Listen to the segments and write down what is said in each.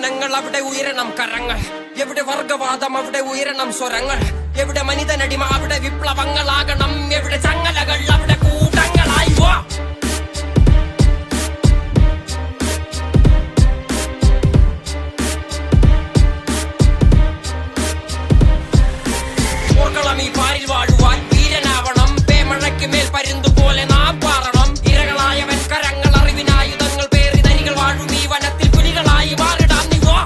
ജനങ്ങൾ അവിടെ ഉയരണം കരങ്ങൾ എവിടെ വർഗവാദം അവിടെ ഉയരണം സ്വരങ്ങൾ എവിടെ മനിതനടിമ അവിടെ വിപ്ലവങ്ങളാകണം എവിടെ ചങ്ങലകൾ അവിടെ കൂട്ടങ്ങളായി വാ ഓർക്കണം ഈ പാരിൽ വാഴുവാൻ വീരനാവണം പേമഴയ്ക്ക് മേൽ പരുന്തു പോലെ നാം പാറണം ഇരകളായവൻ കരങ്ങൾ അറിവിനായുധങ്ങൾ പേറി തരികൾ വാഴും ഈ വനത്തിൽ പുലികളായി മാറിടാം നീ വാ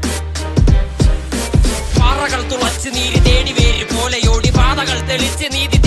പാറകൾ തുളച്ച് നീരി തേടി വേര് പോലെയോടി പാതകൾ തെളിച്ച് നീതി